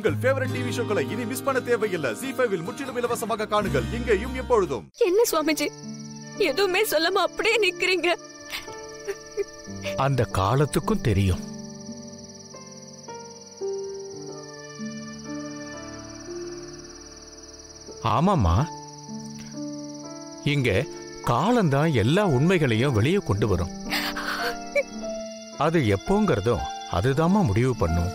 உங்கள் favourite TV ஷோக்களை இனி miss பண்ண தேவையில்லை ஜி ஃபைவில் முற்றிலும் இலவசமாக காணுங்கள் இங்கேயும் எப்பொழுதும் என்ன சுவாமிஜி எதுவுமே சொல்லாம அப்படியே நிக்கிறீங்க அந்த காலத்துக்கும் தெரியும் ஆமாமா இங்க காலம்தான் எல்லா உண்மைகளையும் வெளியே கொண்டு வரும் அது எப்போங்கிறதும் அதுதாம்மா முடிவு பண்ணும்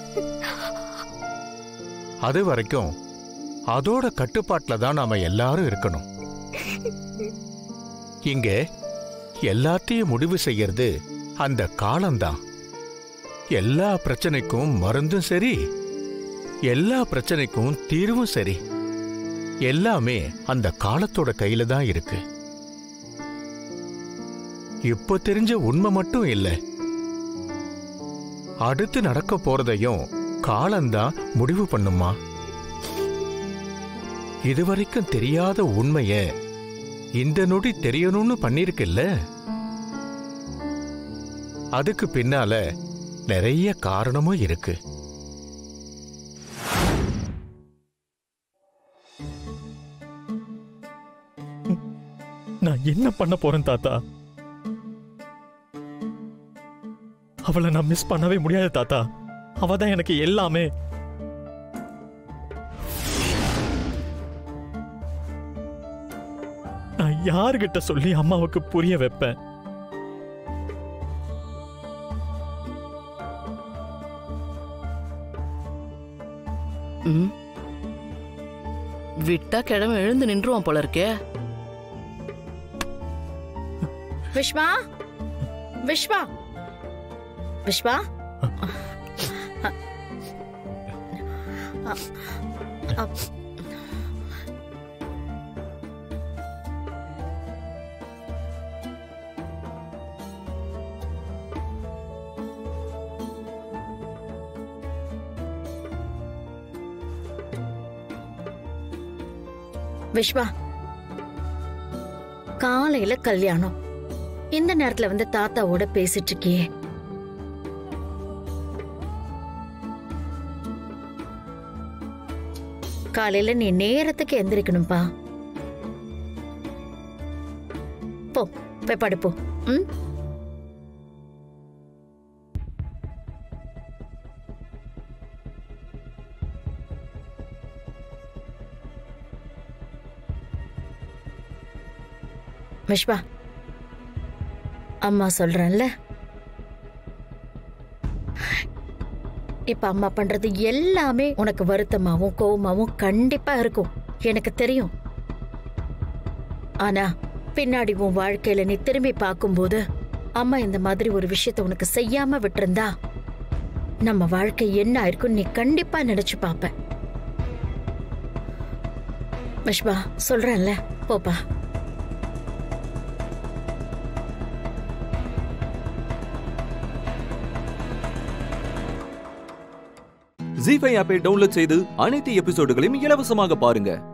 அது வரைக்கும் அதோட கட்டுப்பாட்டுல தான் நாம எல்லாரும் இருக்கணும் இங்க எல்லாத்தையும் முடிவு செய்யறது அந்த காலம்தான் எல்லா பிரச்சனைக்கும் மருந்தும் சரி எல்லா பிரச்சனைக்கும் தீர்வும் சரி எல்லாமே அந்த காலத்தோட கையில தான் இருக்கு இப்போ தெரிஞ்ச உண்மை மட்டும் இல்ல அடுத்து நடக்க போறதையும் காலம்தான் முடிவு பண்ணுமா இதுவரைக்கும் தெரியாத உண்மைய இந்த நொடி தெரியணும்னு பண்ணிருக்குல்ல அதுக்கு பின்னால நிறைய காரணமும் இருக்கு நான் என்ன பண்ண போறேன் தாத்தா அவளை நான் மிஸ் பண்ணவே முடியாது தாத்தா அவ தான் எனக்கு எல்லாமே நான் யாருகிட்ட சொல்லி அம்மாவுக்கு புரிய வைப்பேன் ம் விட்டா கிழமை எழுந்து நின்றுவான் போல இருக்கே விஸ்வா விஸ்வா விஸ்வா விஸ்வா காலையில கல்யாணம் இந்த நேரத்துல வந்து தாத்தாவோட பேசிட்டு இருக்கியே காலையில நீ நேரத்துக்கு எந்திரிக்கணும்பா போ போய் படுப்போ ம் விஷ்வா அம்மா சொல்றேன்ல இப்ப அம்மா பண்றது எல்லாமே உனக்கு வருத்தமாவும் கோவமாவும் கண்டிப்பா இருக்கும் எனக்கு தெரியும் ஆனா பின்னாடி உன் வாழ்க்கையில நீ திரும்பி பார்க்கும்போது அம்மா இந்த மாதிரி ஒரு விஷயத்த உனக்கு செய்யாம விட்டிருந்தா நம்ம வாழ்க்கை என்ன ஆயிருக்கும் நீ கண்டிப்பா நினைச்சு பாப்ப விஷ்வா சொல்றேன்ல போப்பா ஜி ஃபைவ் ஆப்பை டவுன்லோட் செய்து அனைத்து எபிசோடுகளையும் இலவசமாக பாருங்க